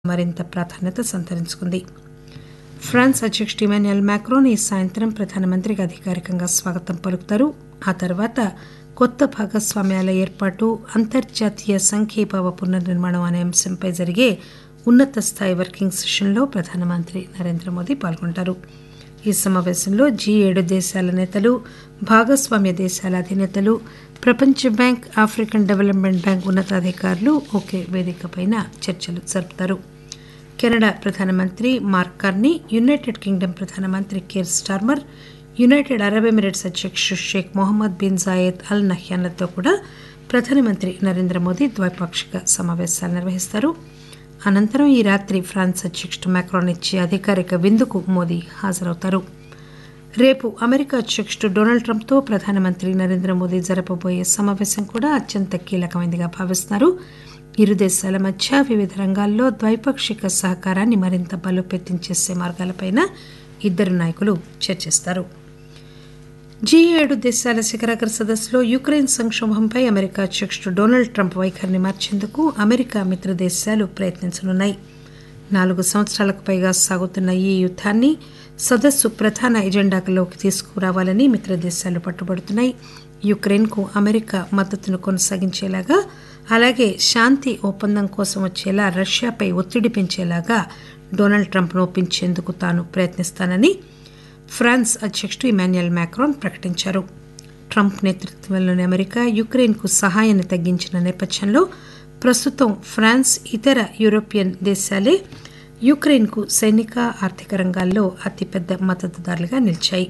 మరింత ప్రాధాన్యత సంతరించుకుంది ఫ్రాన్స్ అధ్యకుడు ఇమాన్యుయల్ మాక్రోన్ ఈ సాయంత్రం ప్రధానమంత్రికి అధికారికంగా స్వాగతం పలుకుతారు ఆ తర్వాత కొత్త భాగస్వామ్యాల ఏర్పాటు అంతర్జాతీయ సంఘీభావ పునర్నిర్మాణం అనే అంశంపై జరిగే ఉన్నత స్థాయి వర్కింగ్ సెషన్లో ప్రధానమంత్రి నరేంద్ర మోదీ పాల్గొంటారు ఈ సమావేశంలో జీ ఏడు దేశాల నేతలు భాగస్వామ్య దేశాల అధినేతలు ప్రపంచ బ్యాంక్ ఆఫ్రికన్ డెవలప్మెంట్ బ్యాంక్ ఉన్నతాధికారులు ఒకే వేదికపై చర్చలు జరుపుతారు కెనడా ప్రధానమంత్రి మార్క్ కార్నీ యునైటెడ్ కింగ్డమ్ ప్రధానమంత్రి Keir Starmer United Arab Emirates అధ్యకుడు Sheikh Mohammed bin Zayed Al నహ్యాన్లతో కూడా ప్రధానమంత్రి నరేంద్ర మోదీ ద్వైపాక్షిక సమావేశాలు నిర్వహిస్తారు అనంతరం ఈ రాత్రి ఫ్రాన్స్ అధ్యకుడు మాక్రాన్ ఇచ్చే అధికారిక విందుకు మోదీ హాజరవుతారు రేపు అమెరికా అధ్యకుడు డొనాల్డ్ ట్రంప్తో ప్రధానమంత్రి నరేంద్ర మోదీ జరపబోయే సమావేశం కూడా అత్యంత కీలకమైనదిగా భావిస్తున్నారు ఇరు దేశాల మధ్య వివిధ రంగాల్లో ద్వైపాక్షిక సహకారాన్ని మరింత బలోపేతం చేసే మార్గాలపై ఇద్దరు నాయకులు చర్చిస్తారు జీ ఏడు దేశాల శిఖరాగ్ర సదస్సులో యుక్రెయిన్ సంక్షోభంపై అమెరికా అధ్యకుడు డొనాల్డ్ ట్రంప్ వైఖరిని మార్చేందుకు అమెరికా మిత్ర దేశాలు ప్రయత్నించనున్నాయి నాలుగు సంవత్సరాలకు పైగా సాగుతున్న ఈ యుద్దాన్ని సదస్సు ప్రధాన ఎజెండాలోకి తీసుకురావాలని మిత్ర దేశాలు పట్టుబడుతున్నాయి యుక్రెయిన్కు అమెరికా మద్దతును కొనసాగించేలాగా అలాగే శాంతి ఒప్పందం కోసం వచ్చేలా రష్యాపై ఒత్తిడి పెంచేలాగా డొనాల్డ్ ట్రంప్ను ఒప్పించేందుకు తాను ప్రయత్నిస్తానని ఫ్రాన్స్ అధ్యకుడు ఇమాన్యుయల్ మాక్రాన్ ప్రకటించారు ట్రంప్ నేతృత్వంలోని అమెరికా యుక్రెయిన్కు సహాయాన్ని తగ్గించిన నేపథ్యంలో ప్రస్తుతం ఫ్రాన్స్ ఇతర యూరోపియన్ దేశాలే యుక్రెయిన్కు సైనిక ఆర్థిక రంగాల్లో అతిపెద్ద మద్దతుదారులుగా నిలిచాయి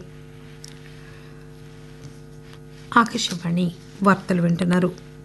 ఆకాశవాణి వార్తలు వింటున్నారు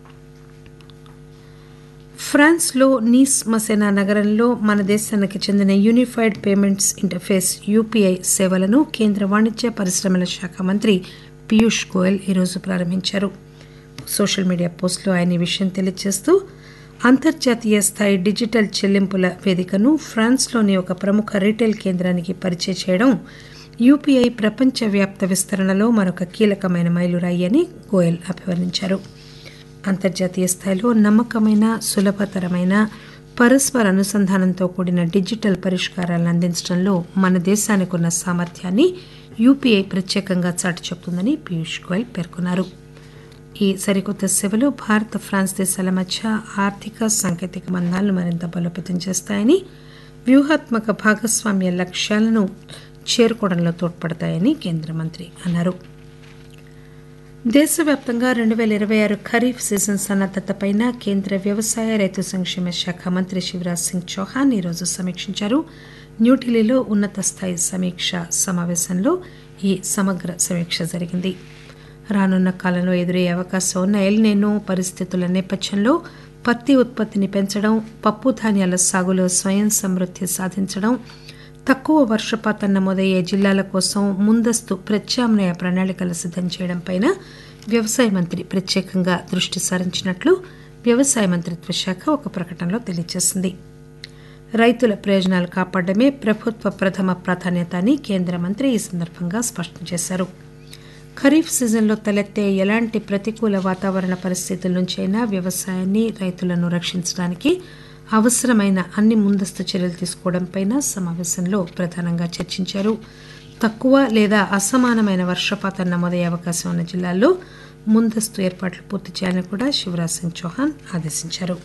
ఫ్రాన్స్లో నీస్ మసెనా నగరంలో మన దేశానికి చెందిన యూనిఫైడ్ పేమెంట్స్ ఇంటర్ఫేస్ యూపీఐ సేవలను కేంద్ర వాణిజ్య పరిశ్రమల శాఖ మంత్రి పీయూష్ గోయల్ ఈరోజు ప్రారంభించారు సోషల్ మీడియా పోస్టులో ఆయన ఈ విషయం తెలియజేస్తూ అంతర్జాతీయ స్థాయి డిజిటల్ చెల్లింపుల వేదికను ఫ్రాన్స్లోని ఒక ప్రముఖ రీటైల్ కేంద్రానికి పరిచయం చేయడం యూపీఐ ప్రపంచవ్యాప్త విస్తరణలో మరొక కీలకమైన మైలురాయి అని గోయల్ అభివర్ణించారు అంతర్జాతీయ స్థాయిలో నమ్మకమైన సులభతరమైన పరస్పర అనుసంధానంతో కూడిన డిజిటల్ పరిష్కారాలను అందించడంలో మన దేశానికి ఉన్న సామర్థ్యాన్ని యూపీఐ ప్రత్యేకంగా చాటి చెబుతుందని పీయూష్ గోయల్ పేర్కొన్నారు ఈ సరికొత్త సేవలు భారత్ ఫ్రాన్స్ దేశాల మధ్య ఆర్థిక సాంకేతిక బంధాలను మరింత బలోపేతం చేస్తాయని వ్యూహాత్మక భాగస్వామ్య లక్ష్యాలను చేరుకోవడంలో తోడ్పడతాయని కేంద్ర మంత్రి అన్నారు దేశవ్యాప్తంగా రెండు పేల ఇరవై ఆరు ఖరీఫ్ సీజన్ సన్నద్దతపై కేంద్ర వ్యవసాయ రైతు సంక్షేమ శాఖ మంత్రి శివరాజ్ సింగ్ చౌహాన్ ఈరోజు సమీక్షించారు న్యూఢిల్లీలో ఉన్నత స్థాయి సమీక్ష సమావేశంలో ఈ సమగ్ర సమీక్ష జరిగింది రానున్న కాలంలో ఎదురయ్యే అవకాశం ఉన్న ఎల్నేనో పరిస్థితుల నేపథ్యంలో పత్తి ఉత్పత్తిని పెంచడం పప్పు ధాన్యాల సాగులో స్వయం సమృద్ధి సాధించడం తక్కువ వర్షపాతం నమోదయ్యే జిల్లాల కోసం ముందస్తు ప్రత్యామ్నాయ ప్రణాళికలు సిద్దం చేయడంపై వ్యవసాయ మంత్రి ప్రత్యేకంగా దృష్టి సారించినట్లు వ్యవసాయ మంత్రిత్వ శాఖ ఒక ప్రకటనలో తెలియజేసింది రైతుల ప్రయోజనాలు కాపాడమే ప్రభుత్వ ప్రథమ ప్రాధాన్యత అని కేంద్ర మంత్రి ఈ సందర్భంగా స్పష్టం చేశారు ఖరీఫ్ సీజన్లో తలెత్తే ఎలాంటి ప్రతికూల వాతావరణ పరిస్థితుల నుంచైనా వ్యవసాయాన్ని రైతులను రక్షించడానికి అవసరమైన అన్ని ముందస్తు చర్యలు తీసుకోవడంపై సమావేశంలో ప్రధానంగా చర్చించారు తక్కువ లేదా అసమానమైన వర్షపాతం నమోదయ్యే అవకాశం ఉన్న జిల్లాల్లో ముందస్తు ఏర్పాట్లు పూర్తి చేయాలని కూడా శివరాజ్ సింగ్ చౌహాన్ ఆదేశించారు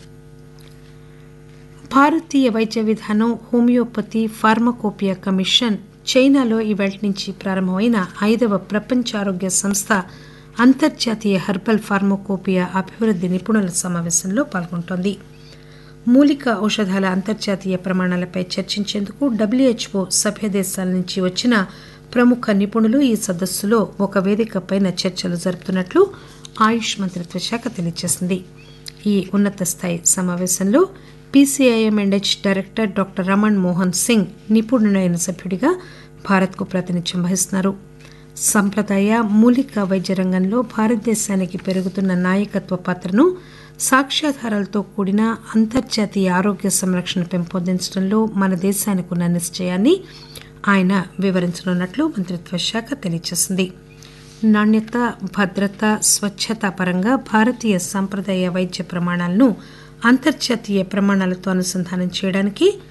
భారతీయ వైద్య విధానం హోమియోపతి ఫార్మకోపియా కమిషన్ చైనాలో ఈవేళ నుంచి ప్రారంభమైన ఐదవ ప్రపంచ ఆరోగ్య సంస్థ అంతర్జాతీయ హెర్బల్ ఫార్మకోపియా అభివృద్ధి నిపుణుల సమావేశంలో పాల్గొంటోంది మూలిక ఔషధాల అంతర్జాతీయ ప్రమాణాలపై చర్చించేందుకు డబ్ల్యూహెచ్ఓ సభ్య దేశాల నుంచి వచ్చిన ప్రముఖ నిపుణులు ఈ సదస్సులో ఒక వేదికపై చర్చలు జరుపుతున్నట్లు ఆయుష్ మంత్రిత్వ శాఖ తెలియజేసింది ఈ ఉన్నత స్థాయి సమావేశంలో PCIM and H director doctor Raman Mohan Singh నిపుణుడైన సభ్యుడిగా భారత్కు ప్రాతినిధ్యం వహిస్తున్నారు సంప్రదాయ మూలిక వైద్య రంగంలో భారతదేశానికి పెరుగుతున్న నాయకత్వ పాత్రను సాక్ష్యాధారాలతో కూడిన అంతర్జాతీయ ఆరోగ్య సంరక్షణ పెంపొందించడంలో మన దేశానికి ఉన్న నిశ్చయాన్ని ఆయన వివరించనున్నట్లు మంత్రిత్వ శాఖ తెలియజేసింది నాణ్యత భద్రత స్వచ్ఛత పరంగా భారతీయ సంప్రదాయ వైద్య ప్రమాణాలను అంతర్జాతీయ ప్రమాణాలతో అనుసంధానం చేయడానికి